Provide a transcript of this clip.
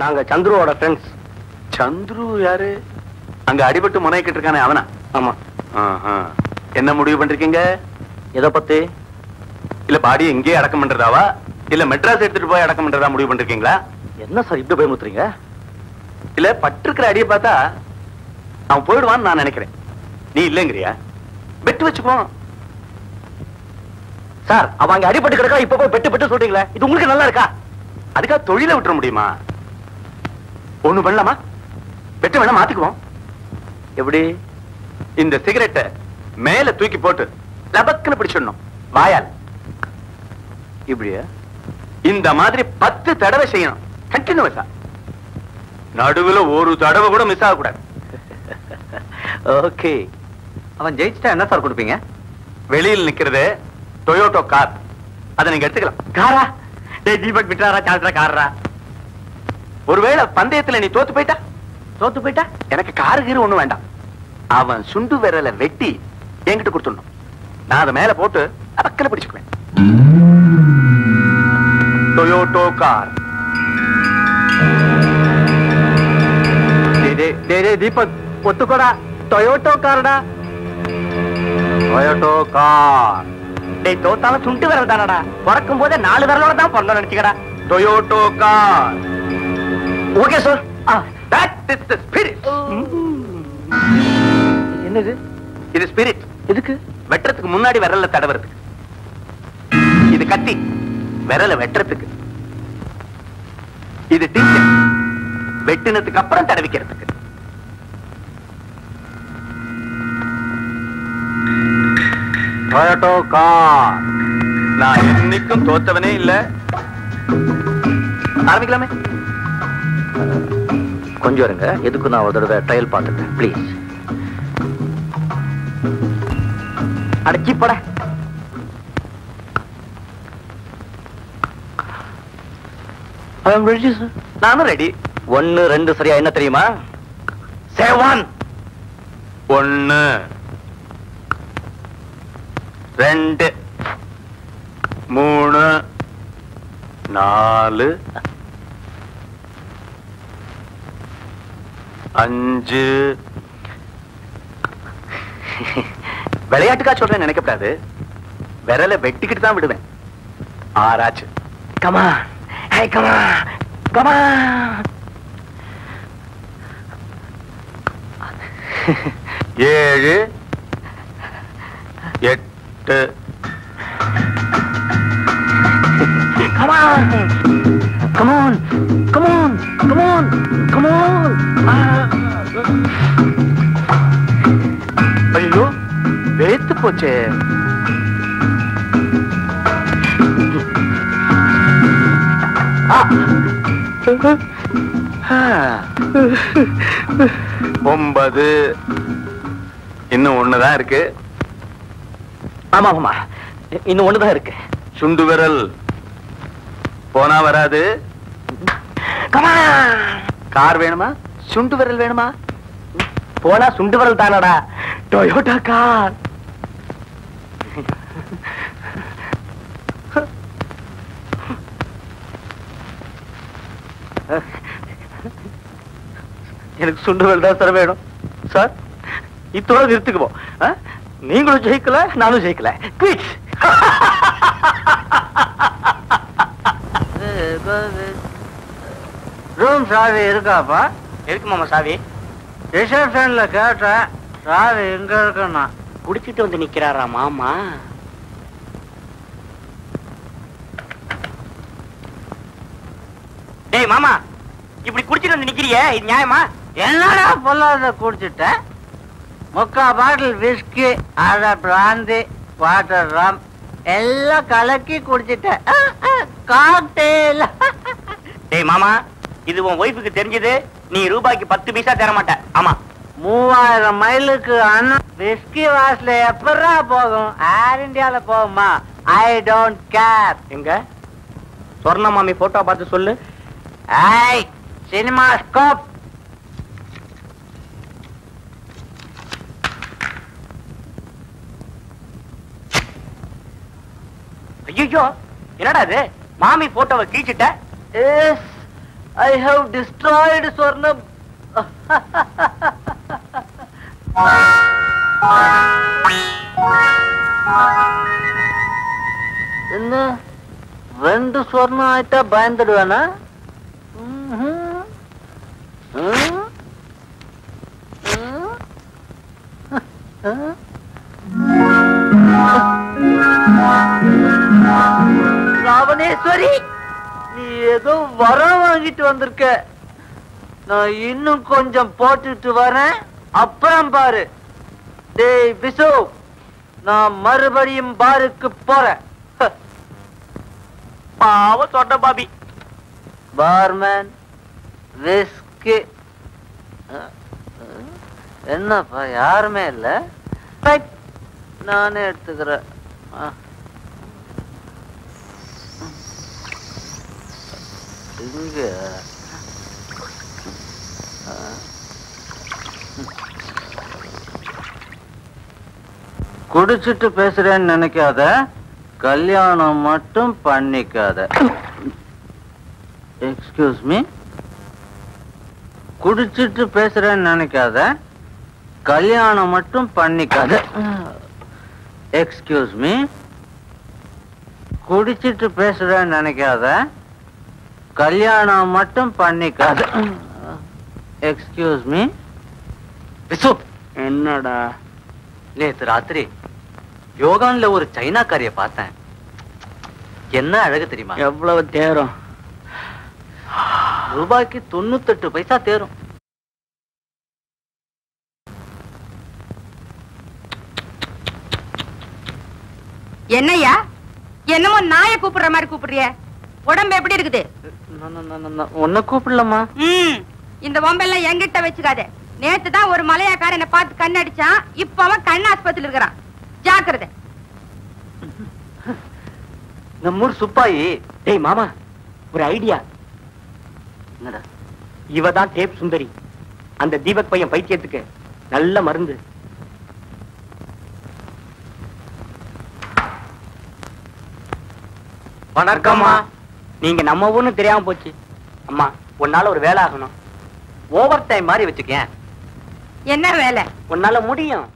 நாங்க சந்துருவோட ஃப்ரெண்ட்ஸ் சந்துரு யாரு அங்க அடிபட்டு முனைக்கிட்டு இருக்கானே அவனா ஆமா ஆஹா. என்ன முடிவு பண்றீங்க எதை பத்தி இல்ல பாடியை இங்கேயே அடக்கம் பண்றதாவா இல்ல மெட்ராஸ் எடுத்துட்டு போய் அடக்கம் பண்றதா முடிவு பண்றீங்களா என்ன சார் இப்படி பயமுத்துறீங்க இல்ல பட்டிருக்கிற அடியை பார்த்தா அவன் போயிடுவான்னு நான் நினைக்கிறேன் நீ இல்லைங்கிறியா பெட்டு வச்சுப்போம் சார் அவன் அங்க அடிபட்டு கிடக்கா இப்ப போய் பெட்டு பெட்டு சொல்றீங்களே இது உங்களுக்கு நல்லா இருக்கா அதுக்காக தொழில விட்டுற முடியுமா ஒண்ணு பண்ணலாமா பெட்டு வேணா மாத்திக்குவோம் எப்படி இந்த சிகரெட்டை மேல தூக்கி போட்டு லபக்குன்னு பிடிச்சிடணும் வாயால் இப்படியா இந்த மாதிரி பத்து தடவை செய்யணும் கண்டினியூஸா நடுவுல ஒரு தடவை கூட மிஸ் ஆகக்கூடாது ஓகே அவன் ஜெயிச்சிட்டா என்ன சார் கொடுப்பீங்க வெளியில் நிக்கிறது டொயோட்டோ கார் அதை நீங்க எடுத்துக்கலாம் காரா டேய் தீபக் விட்டாரா சால்ரா காரா ஒருவேளை பந்தயத்துல நீ தோத்து போயிட்டா தோத்து போயிட்டா எனக்கு காரு கீரு ஒண்ணும் வேண்டாம் அவன் சுண்டு விரல வெட்டி என்கிட்ட கொடுத்துடணும் நான் அதை மேல போட்டு அக்கல பிடிச்சுக்குவேன் டொயோட்டோ கார் டேய், டேய், டேய், டேய், தீபக் ஒத்துக்கோடா டொயோட்டோ காரடா டொயோட்டோ கார் டேய் தோத்தாலும் சுண்டு விரல் தானடா பிறக்கும் போதே நாலு விரலோட தான் பிறந்தோம் நினைச்சுக்கடா Toyota car okay sir that is the spirit என்னது இது ஸ்பிரிட் எதுக்கு வெட்டுறதுக்கு முன்னாடி விரல்ல தடவுறதுக்கு இது கத்தி விரல வெட்டுறதுக்கு இது டீச்சர் வெட்டினதுக்கு அப்புறம் தடவிக்கிறதுக்கு டொயோட்டோ கார் நான் என்னைக்கும் தோத்தவனே இல்ல ஆரம்பிக்கலாமே கொஞ்சம் இருங்க எதுக்கு நான் ஒரு தடவை ட்ரையல் பார்த்துட்டேன் ப்ளீஸ் அடக்கி பட நானும் ரெடி ஒன்னு ரெண்டு சரியா என்ன தெரியுமா செவன் ஒன்னு ரெண்டு மூணு நாலு அஞ்சு விளையாட்டுக்கா சொல்றேன் நினைக்கப்படாது விரலை வெட்டிக்கிட்டு தான் விடுவேன் ஆறாச்சு கமா ஹே கமா கமா ஏழு எட்டு come on come on come on come on come on ஐயோ வேத்து போச்சே ஆ. ஆ. ஒன்பது இன்னும் ஒண்ணுதான் இருக்கு ஆமா ஆமா இன்னும் ஒண்ணுதான் இருக்கு சுண்டு விரல் போனா வராது கமா கார் வேணுமா சுண்டு விரல் வேணுமா போனா சுண்டு விரல் தானடா டொயோட்டா கார் எனக்கு சுண்டு விரல் தான் சார் வேணும் சார் இத்தோட நிறுத்துக்குவோம் ஆ? நீங்களும் ஜெயிக்கல நானும் ஜெயிக்கல குயிட் ரூம் சாவி இருக்காப்பா இருக்கு மாமா சாவி ரிசப்ஷன்ல கேட்டேன் சாவி எங்க இருக்குன்னா குடிச்சிட்டு வந்து நிக்கிறாரா மாமா டேய் மாமா இப்படி குடிச்சிட்டு வந்து நிக்கிறியே இது நியாயமா என்னடா பொல்லாத குடிச்சிட்டேன் முக்கா பாட்டில் விஸ்கி அரை பிராந்தி வாட்டர் ரம் எல்லாம் கலக்கி குடிச்சிட்டேன் காக்டெயில் டேய் மாமா இது உன் ஒய்ஃபுக்கு தெரிஞ்சது நீ ரூபாய்க்கு பத்து பைசா தர மாட்ட ஆமா மூவாயிரம் மைலுக்கு அண்ணன் விஸ்கி வாசல எப்படா போகும் ஏர் இந்தியால போகுமா ஐ டோன்ட் கேர் எங்க சொர்ண மாமி போட்டோ பார்த்து சொல்லு ஐ சினிமா ஸ்கோப் ஐயோ என்னடா இது மாமி போட்டோவை கீழ்ச்சிட்ட is I have destroyed Sornam என்ன ரெண்டு சொர்ணம் ஆயிட்டா பயந்துடுவேனா ம்ஹும். ம்? ம்? ம்? ராவணேஸ்வரி நீ ஏதோ வரம் வாங்கிட்டு வந்திருக்க நான் இன்னும் கொஞ்சம் போட்டுட்டு வரேன் அப்புறம் பாரு டேய் பிசு நான் மறுபடியும் பாருக்கு போறேன் ஹ. பாவ சொட்ட பாபி பார்மேன் விஸ்கி என்னப்பா யாருமே இல்ல ரைட், நானே எடுத்துக்கிறேன் ஆ. இங்க ஆ. குடிச்சிட்டு பேசுறேன்னு நினைக்காத கல்யாணம் மட்டும் பண்ணிக்காத எக்ஸ்கியூஸ் மீ குடிச்சிட்டு பேசுறேன்னு நினைக்காத கல்யாணம் மட்டும் பண்ணிக்காத எக்ஸ்கியூஸ் மீ குடிச்சிட்டு பேசுறேன்னு நினைக்காத கல்யாணம் மட்டும் பண்ணிக்காத எக்ஸ்கியூஸ் மீ விசு என்னடா நேத்து ராத்திரி யோகான்ல ஒரு சைனாக்காரிய பார்த்தேன் என்ன அழகு தெரியுமா எவ்வளவு தேரம் ரூபாய்க்கு தொண்ணூத்தெட்டு பைசா தேரும் என்னய்யா என்னமோ நாய கூப்பிடுற மாதிரி கூப்பிடுறிய உடம்பு எப்படி இருக்குது உன்னை கூப்பிடலாமா ம் இந்த பொம்பெல்லாம் என்கிட்ட வச்சுக்காத நேத்து தான் ஒரு மலையாக்காரனை பார்த்து கண்ணடிச்சான் இப்ப அவன் கண் ஆஸ்பத்திரியில் இருக்கிறான் ஜாக்கிரதை நம்மூர் சுப்பாயி டேய் மாமா ஒரு ஐடியா என்னடா இவ தான் டேப் சுந்தரி அந்த தீபக் பையன் பைத்தியத்துக்கு நல்ல மருந்து வணக்கம்மா நீங்க நம்ம ஊர்னு தெரியாம போச்சு அம்மா உன்னால ஒரு வேலை ஆகணும் ஓவர் டைம் மாதிரி வச்சுக்கேன் என்ன வேலை உன்னால முடியும்